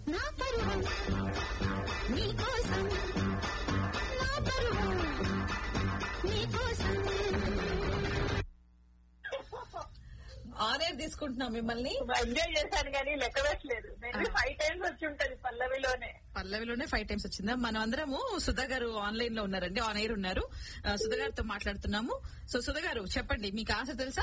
నా పరువు నీకోసం నా పరువు నీకోసం ఆన్ ఎయిర్ తీసుకుంటున్నాం మిమ్మల్ని ఎంజాయ్ చేశాను కానీ లెక్క పెట్టలేదు నేను ఫైవ్ టైమ్స్ వచ్చి ఉంటది పల్లవిలోనే పల్లవిలోనే ఫైవ్ టైమ్స్ వచ్చిందా మనం అందరము సుధా గారు ఆన్లైన్ లో ఉన్నారండి ఆన్ ఎయిర్ ఉన్నారు ఆ, సుధా గారితో మాట్లాడుతున్నాము సో సుధా గారు చెప్పండి మీకు ఆన్సర్ తెలుసా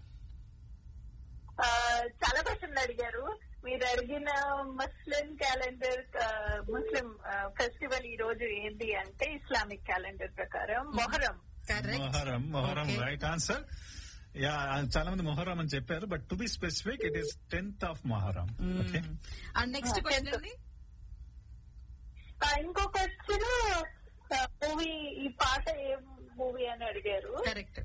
ఆ, చాలా క్వశ్చన్లు అడిగారు మీరు అడిగిన ముస్లిం క్యాలెండర్ ముస్లిం ఫెస్టివల్ ఈ రోజు ఏంటి అంటే ఇస్లామిక్ క్యాలెండర్ ప్రకారం Muharram correct Muharram Muharram Okay. Right answer yeah చాలా మంది మొహరం అని చెప్పారు but to be specific it is tenth of Muharram okay and next question అండి ఆ, ఇంకో క్వశ్చన్ మూవీ ఈ పాట ఏ మూవీ అని అడిగారు correct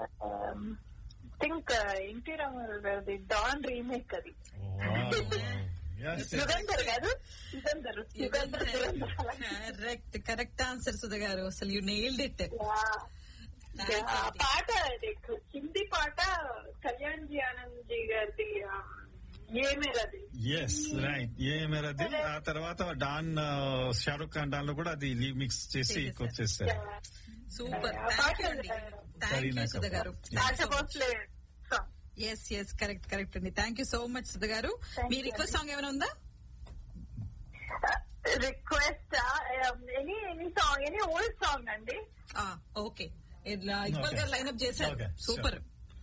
think NT Ramarao Don remake అది Yes, yes. యుగంధర్ కాదు యుగంధర్ యుగంధర్ యుగంధర్ అలా. కరెక్ట్ కరెక్ట్ ఆన్సర్ సుధా గారు అసలు యూ నెయిల్డ్ ఇట్ యా. ఆ పాట ఇది హిందీ పాట కళ్యాణ్ జీ ఆనంద్ జీ గారిది ఆ, ఏమేరది ఎస్ రైట్ ఏ మేరది ఆ తర్వాత డాన్ షారుఖ్ ఖాన్ డాన్ లో కూడా అది రీమిక్స్ చేసి చేసేసారు. వచ్చేసారు సూపర్ ఆ థ్యాంక్ యూ పాట అండి ఉంది. థ్యాంక్ యూ కరీనా సుధా గారు Asha Bhosle song yes yes correct correct అండి thank you so much Sudha గారు Thank మీ you రిక్వెస్ట్ సాంగ్ ఏమైనా ఉందా request any any song any old song అండి ఓకే ఇక్బల్ Okay. గారు లైన్అప్ చేశారు Okay, సూపర్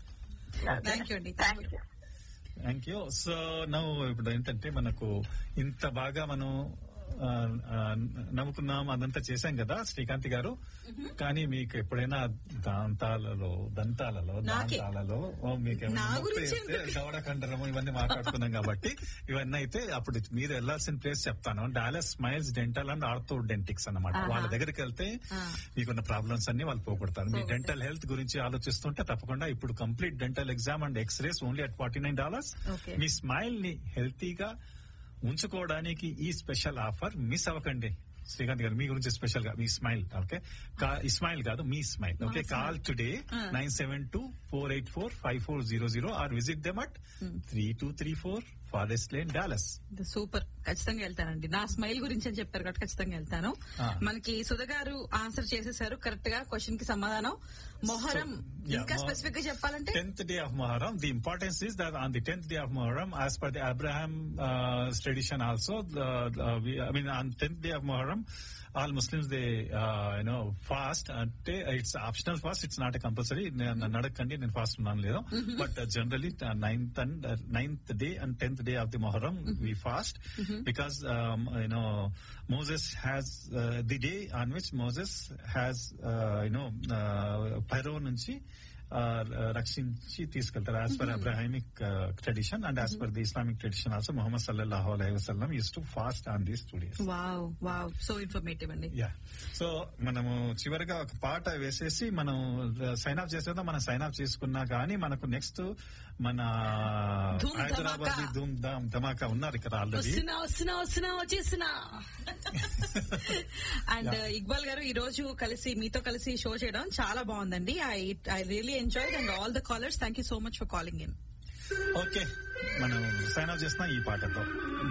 థ్యాంక్ యూ అండి thank thank you you thank you so నవ్వు ఇప్పుడు ఏంటంటే మనకు ఇంత బాగా మనం ఆ, ఆ, నవ్వుకున్నాం అదంతా చేశాం కదా శ్రీకాంత్ గారు కానీ మీకు ఎప్పుడైనా దాంతాలలో దంతాలలో నాకే. దాంతాలలో ఓ, మీకు ఏమైనా నా నొప్పి గురించి వేస్తే ఎందుకు? దవడ కండరము ఇవన్నీ మాట్లాడుకున్నాం కాబట్టి ఇవన్నీ అయితే అప్పుడు మీరు వెళ్లాల్సిన ప్లేస్ చెప్తాను Dallas Smiles dental and orthodontics అన్నమాట ఆహా. వాళ్ళ దగ్గరికి వెళ్తే ఆ. మీకున్న ప్రాబ్లమ్స్ అన్ని వాళ్ళు పోగొడతారు మీ పోగొడతారు. డెంటల్ హెల్త్ గురించి ఆలోచిస్తుంటే తప్పకుండా ఇప్పుడు complete dental exam and x rays only at forty nine dollars Okay. మీ స్మైల్ ని హెల్తీగా ఉంచుకోవడానికి ఈ స్పెషల్ ఆఫర్ మిస్ అవ్వకండి శ్రీకాంత్ గారు మీ గురించి స్పెషల్ గా మీ స్మైల్ ఓకే ఈ స్మైల్ కాదు మీ smile okay call today Ah. Nine seven two four eight four five four zero zero or visit them at three two three four Forest Lane Dallas super ఖచ్చితంగా వెళ్తానండి నా smile గురించి అని చెప్పారు కాబట్టి ఖచ్చితంగా వెళ్తాను ఆ. మనకి సుధ గారు ఆన్సర్ చేసేసారు కరెక్ట్ గా క్వశ్చన్ కి సమాధానం మొహరం yeah, ఇంకా మొ- స్పెసిఫిక్ గా చెప్పాలంటే tenth day of Muharram, the importance is that on the tenth day of Muharram, as per the Abraham uh, tradition also, the, uh, we, I mean, on tenth day of Muharram, all Muslims they uh, you know fast. అంటే it's optional fast. It's not a compulsory. నేను నడకండి నేను fast ఉన్నాను లేదు but generally ninth and ninth day and tenth day of the Muharram we fast because you know Moses has the day on which Moses has you know Pharaoh నుంచి uh, రక్షించి తీసుకెళ్తారు as per Abrahamic tradition and as per the Islamic tradition also Muhammad సల్లాహు అలైహి వసల్లం used to fast on these two days wow wow so informative అండి yeah so మనము చివరిగా ఒక పాట వేసేసి మనం సైన్ ఆఫ్ చేసేదా మనం సైన్ ఆఫ్ చేసుకున్నా కానీ మనకు నెక్స్ట్ మన ధూమ్ హైదరాబాద్ ధమాకా. ధూమ్ ధామ్ ధమాకా ఉన్నారు ఇక్కడ ఆల్రెడీ వస్తున్నా వస్తున్నా వస్తున్నా వచ్చేస్తున్నా అండ్ ఇక్బాల్ గారు ఈ రోజు కలిసి మీతో కలిసి షో చేయడం చాలా బాగుందండి I I really enjoyed and all the callers thank you so much for calling in okay మనం సైన్ ఆఫ్ చేస్తున్నాం ఈ పాటతో